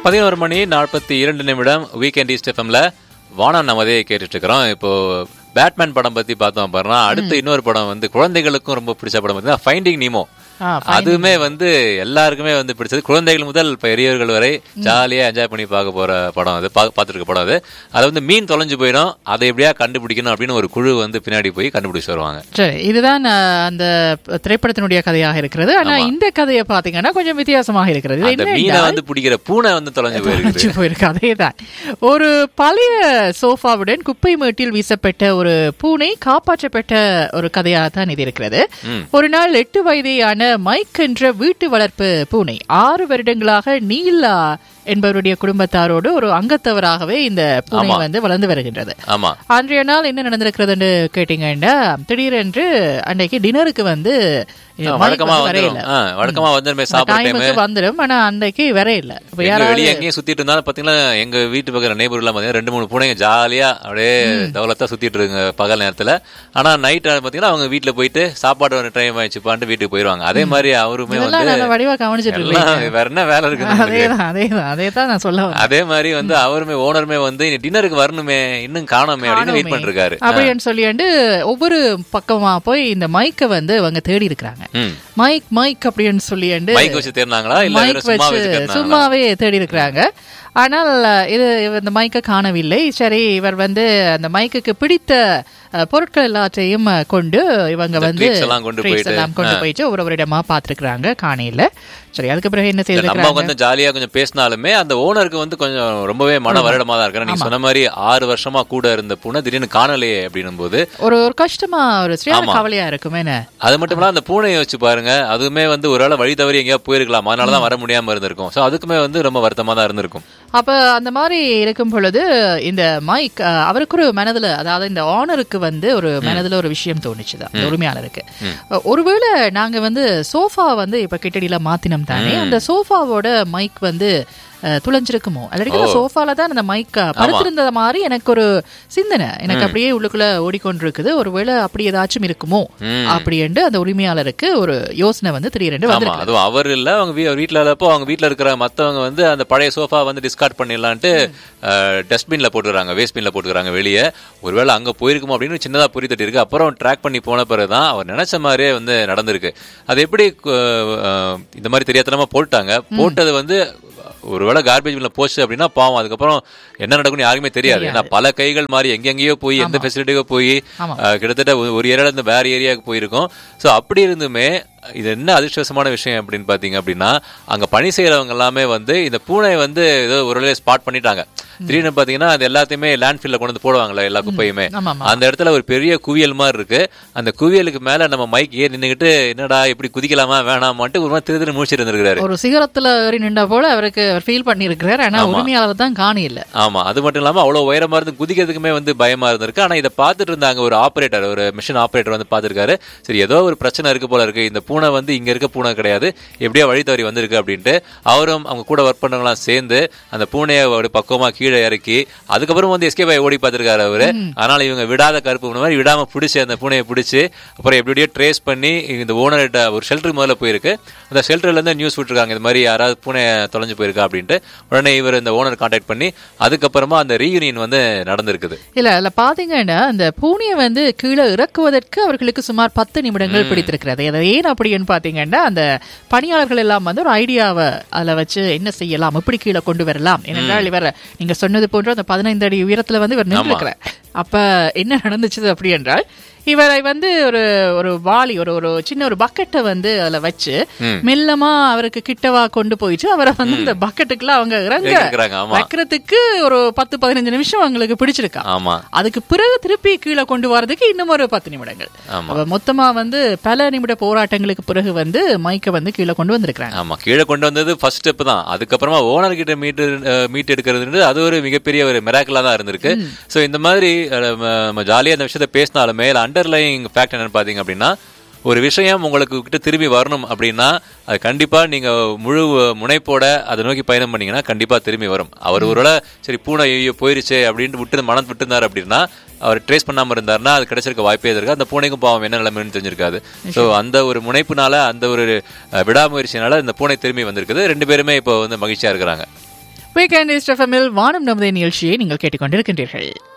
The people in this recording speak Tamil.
பதினோரு மணி நாற்பத்தி இரண்டு நிமிடம் வீக்கெண்ட் ஈஸ்ட் எஃப்எம்ல வானம் நமதே கேட்டுட்டு இருக்கிறோம் இப்போ பேட்மேன் படம் பத்தி பார்த்தோம் பாருன்னா அடுத்து இன்னொரு படம் வந்து குழந்தைகளுக்கும் ரொம்ப பிடிச்ச படம் வந்து ஃபைண்டிங் நீமோ ஆ, அதுவுமே வந்து எல்லாருக்குமே வந்து பிடிச்சது குழந்தைகள் முதல் பெரியவர்கள் வரை ஜாலியா என்ஜாய் பண்ணி பார்க்க போற படம் அது பா- பார்த்திருக்க படம் அது அது வந்து மீன் தொலைஞ்சு போயிடும் அதை எப்படியா கண்டுபிடிக்கணும் அப்படின்னு ஒரு குழு வந்து பின்னாடி போய் கண்டுபிடிச்சு வருவாங்க சரி இதுதான் அஹ், அந்த திரைப்படத்தினுடைய கதையாக இருக்கிறது ஆனா இந்த கதையை பாத்தீங்கன்னா கொஞ்சம் வித்தியாசமாக இருக்கிறது இது அந்த என்ன மீனை வந்து பிடிக்கிற பூனை வந்து தொலைஞ்சு போயிருக்கு தொலைஞ்சு போயிருக்கு அதேதான் ஒரு பழைய சோஃபாவுடன் குப்பை மேட்டில் வீசப்பட்ட ஒரு பூனை காப்பாற்றப்பட்ட ஒரு கதையாக தான் இது இருக்கிறது ஒரு நாள் எட்டு வயதேயான மைக் என்ற வீட்டு வளர்ப்பு பூனை ஆறு வருடங்களாக நீலா என்பவருடைய குடும்பத்தாரோடு ஒரு அங்கத்தவராகவே இந்த பூனை வந்து வளர்ந்து வருகின்றது ஆமா அன்றைய நாள் என்ன நடந்திருக்கிறதுன்னு கேட்டீங்கன்னா திடீரென்று அன்னைக்கு டின்னருக்கு வந்து மைக் வழக்கமா வந்து வந்துரும் வரையில ஆ, வழக்கமா வந்துருமே சாப்பிட டைம் டைமுக்கு வந்துடும் ஆனா அன்னைக்கு வரையில இப்ப எங்க யாராவது வெளியே எங்கேயும் சுத்திட்டு இருந்தாலும் பாத்தீங்கன்னா எங்க வீட்டு பக்கம் நெய்பர் எல்லாம் பாத்தீங்கன்னா ரெண்டு மூணு பூனைங்க ஜாலியா அப்படியே தவலத்தா சுத்திட்டு இருக்குங்க பகல் நேரத்துல ஆனா நைட் பாத்தீங்கன்னா அவங்க வீட்டுல போயிட்டு சாப்பாடு ஒரு டைம் ஆயிடுச்சுப்பான்ட்டு வீட்டுக்கு போயிருவாங்க அதே மாதிரி அவருமே இதெல்லாம் வந்து நல்ல வடிவா கவனிச்சிட்டு எல்லாம் இருக்கீங்க வேற என்ன வேலை இருக்கு நம்மளுக்கு? அதேதான் அதேதான் அதே தான் நான் சொல்ல வந்தேன். அதே மாதிரி வந்து அவருமே ஓனருமே வந்து டின்னருக்கு வரணுமே இன்னும் காணோமே அப்படின்னு வெயிட் பண்ணிட்டு இருக்காரு அப்படின்னு சொல்லிட்டு ஒவ்வொரு பக்கமா போய் இந்த மைக்கை வந்து அவங்க தேடி இருக்கிறாங்க ம். மைக் மைக் அப்படின்னு சொல்லிட்டு மைக் வச்சு தேர்னாங்களா இல்ல மைக் வெறும் சும்மா வச்சு வச்சு சும்மாவே தேடி இருக்கிறாங்க ஆனால் இது இவர் இந்த மைக்கை காணவில்லை சரி இவர் வந்து அந்த மைக்குக்கு பிடித்த அஹ், பொருட்கள் எல்லாத்தையும் அஹ், கொண்டு இவங்க வந்து treats எல்லாம் கொண்டு treats போயிட்டு, எல்லாம் கொண்டு போயிட்டு ஒரு ஒரு இடமா பார்த்திருக்கிறாங்க காணையில சரி அதுக்கு பிறகு என்ன நம்ம செய்திருக்கிறாங்க கொஞ்சம் ஜாலியா கொஞ்சம் பேசினாலுமே அந்த ஓனருக்கு வந்து கொஞ்சம் ரொம்பவே மன வருடமா தான் இருக்கு நீங்க சொன்ன மாதிரி ஆறு வருஷமா கூட இருந்த பூனை திடீர்னு காணலையே அப்படின்னும் போது ஒரு ஒரு கஷ்டமா ஒரு சரியான கவலையா இருக்குமே என்ன அது மட்டும் இல்லாம அந்த பூனையை வச்சு பாருங்க அதுவுமே வந்து ஒருவேளை வழி தவறி எங்கேயா போயிருக்கலாம் அதனால தான் வர முடியாம இருந்திருக்கும் சோ அதுக்குமே வந்து ரொம்ப வருத்தமா தான் இருந்திருக்கும் அப்ப அந்த மாதிரி இருக்கும் பொழுது இந்த மைக் அஹ், அவருக்கு ஒரு மனதுல அதாவது இந்த ஆனருக்கு வந்து ஒரு மனதுல ஒரு விஷயம் தோணுச்சுதான் அந்த உரிமையாளருக்கு அஹ், ஒருவேளை நாங்க வந்து சோஃபா வந்து இப்ப கிட்டடியில மாத்தினோம் தானே அந்த சோஃபாவோட மைக் வந்து அஹ், துளைஞ்சிருக்குமோ அல்லது சோஃபால தான் அந்த மைக் படுத்திருந்த மாதிரி எனக்கு ஒரு சிந்தனை எனக்கு அப்படியே உள்ளுக்குள்ள ஓடிக்கொண்டிருக்குது ஒருவேளை அப்படி ஏதாச்சும் இருக்குமோ அப்படின்ட்டு அந்த உரிமையாளருக்கு ஒரு யோசனை வந்து திடீரென்று வந்து ஆமா அதுவும் அவர் இல்ல அவங்க வீ- வீட்ல இல்லப்போ அவங்க வீட்ல இருக்கிற மத்தவங்க வந்து அந்த பழைய சோஃபா வந்து டிஸ்கார்ட் பண்ணிடலான்ட்டு டஸ்ட்பின்ல போட்டுறாங்க வேஸ்ட் பின்ல போட்டுக்கிறாங்க வெளியே ஒருவேளை அங்க போயிருக்குமோ அப்படின்னு சின்னதா பொறி தட்டி இருக்கு அப்புறம் ட்ராக் பண்ணி போன பிறகுதான் அவர் நினைச்ச மாதிரியே வந்து நடந்திருக்கு அது எப்படி அஹ், அஹ், இந்த மாதிரி தெரியாதனமா போட்டாங்க போட்டது வந்து ஒருவேளை கார்பேஜ் பின்ல போச்சு அப்படின்னா பாவம் அதுக்கப்புறம் என்ன நடக்கும்னு யாருக்குமே தெரியாது ஏன்னா பல கைகள் மாறி எங்கெங்கேயோ போய் எந்த ஃபெசிலிட்டியோ போய் ஆமா. அஹ், கிட்டத்தட்ட ஒரு- ஒரு ஏரியால இருந்து வேற ஏரியாவுக்கு போயிருக்கோம் சோ அப்படி இருந்துமே இது என்ன அதிர்ஷ்டவசமான விஷயம் அப்படின்னு பாத்தீங்க அப்படின்னா அங்க பணி செய்யறவங்க எல்லாமே வந்து இந்த பூனை வந்து ஏதோ ஒரு ஸ்பாட் பண்ணிட்டாங்க திடீர்னு பாத்தீங்கன்னா அது எல்லாத்தையுமே லேண்ட்ஃபில்ல கொண்டு வந்து போடுவாங்கல்ல எல்லா குப்பையுமே ஆமா, ஆமா. அந்த இடத்துல ஒரு பெரிய குவியல் மாதிரி இருக்கு அந்த குவியலுக்கு மேல நம்ம மைக் ஏறி நின்னுகிட்டு என்னடா இப்படி குதிக்கலாமா வேணாமான்ட்டு ஒரு மாதிரி திரு திரு முடிச்சிட்டு இருந்திருக்காரு ஒரு சிகரத்துல ஏறி நின்றா போல அவருக்கு அவர் ஃபீல் பண்ணியிருக்கிறார் ஆனா உரிமையாளர் தான் காணியில்ல ஆமா அது மட்டும் இல்லாம அவ்வளவு உயரமா இருந்து குதிக்கிறதுக்குமே வந்து பயமா இருந்திருக்கு ஆனா இதை பார்த்துட்டு இருந்தாங்க ஒரு ஆபரேட்டர் ஒரு மிஷின் ஆபரேட்டர் வந்து பார்த்திருக்காரு சரி ஏதோ ஒரு பிரச்சனை இருக்கு போல இருக்கு இந்த பூனை வந்து இங்க இருக்க பூனை கிடையாது எப்படியோ வழி தவறி வந்திருக்கு அப்படின்ட்டு அவரும் அவங்க கூட ஒர்க் பண்ணவங்களாம் சேர்ந்து அந்த பூனையை ஒரு பக்குவமா கீழே இறக்கி அதுக்கப்புறம் வந்து எஸ்கே பாய் ஓடி பார்த்திருக்காரு அவரு அதனால இவங்க விடாத கருப்பு பூனை மாதிரி விடாம பிடிச்சி அந்த பூனையை பிடிச்சி அப்புறம் எப்படியோ ட்ரேஸ் பண்ணி இந்த ஓனர்கிட்ட ஒரு ஷெல்டருக்கு முதல்ல போயிருக்கு அந்த ஷெல்டர்ல இருந்து நியூஸ் விட்டுருக்காங்க இந்த மாதிரி யாராவது பூனை தொலைஞ்சு போயிருக்கா அப்படின்ட்டு உடனே இவர் இந்த ஓனர் கான்டாக்ட் பண்ணி அதுக்கப்புறமா அந்த ரீயூனியன் வந்து நடந்திருக்குது இல்ல அதுல பாத்தீங்கன்னா அந்த பூனையை வந்து கீழே இறக்குவதற்கு அவர்களுக்கு சுமார் பத்து நிமிடங்கள் பிடித்திருக்கிறது அது ஏன் அப்படின்னு பாத்தீங்கன்னா அந்த பணியாளர்கள் எல்லாம் வந்து ஒரு ஐடியாவை அதுல வச்சு என்ன செய்யலாம் எப்படி கீழே கொண்டு வரலாம் ஏனென்றால் இவர் நீங்க சொன்னது போன்ற அந்த பதினைந்து அடி உயரத்துல வந்து இவர் நின்றுக்கிறார் அப்ப என்ன நடந்துச்சு அப்படி என்றால் இவரை வந்து ஒரு ஒரு வாளி ஒரு ஒரு சின்ன ஒரு பக்கெட்டை வந்து அதுல வச்சு மெல்லமா அவருக்கு கிட்டவா கொண்டு போயிட்டு அவரை வந்து இந்த பக்கெட்டுக்குள்ள அவங்க இறங்க இருக்கிறாங்க ஆமா வைக்கிறதுக்கு ஒரு பத்து பதினஞ்சு நிமிஷம் அவங்களுக்கு பிடிச்சிருக்கா ஆமா அதுக்கு பிறகு திருப்பி கீழே கொண்டு வரதுக்கு இன்னும் ஒரு பத்து நிமிடங்கள் ஆமா. அப்ப மொத்தமா வந்து பல நிமிட போராட்டங்களுக்கு பிறகு வந்து மைக்கை வந்து கீழே கொண்டு வந்திருக்கிறாங்க ஆமா கீழே கொண்டு வந்தது ஃபர்ஸ்ட் ஸ்டெப் தான் அதுக்கப்புறமா ஓனர் கிட்ட மீட்டு அஹ், மீட் எடுக்கிறது அது ஒரு மிகப்பெரிய ஒரு மிராக்கிளா தான் இருந்திருக்கு சோ இந்த மாதிரி அஹ், ம- நம்ம ஜாலியா இந்த விஷயத்த பேசினாலுமே அண்டர்லைங் ஃபேக்ட் என்னன்னு பாத்தீங்க அப்படின்னா ஒரு விஷயம் உங்களுக்கு கிட்ட திரும்பி வரணும் அப்படின்னா அது கண்டிப்பா நீங்க முழு முனைப்போட அதை நோக்கி பயணம் பண்ணீங்கன்னா கண்டிப்பா திரும்பி வரும் அவர் ஒருவேளை சரி பூனை ஐயோ போயிருச்சு அப்படின்ட்டு விட்டு மனம் விட்டுருந்தாரு அப்படின்னா அவர் ட்ரேஸ் பண்ணாம இருந்தாருன்னா அது கிடைச்சிருக்க வாய்ப்பே இருக்கு அந்த பூனைக்கும் பாவம் என்ன நிலைமைன்னு தெரிஞ்சிருக்காது சோ அந்த ஒரு முனைப்புனால அந்த ஒரு அஹ், விடாமுயற்சினால இந்த பூனை திரும்பி வந்திருக்குது ரெண்டு பேருமே இப்போ வந்து மகிழ்ச்சியா இருக்கிறாங்க வீக்கெண்ட் இஸ்டஃபமில் வானம் நமதே நிகழ்ச்சியை நீங்கள் கேட்டுக்கொண்டிருக்கின்றீர்கள்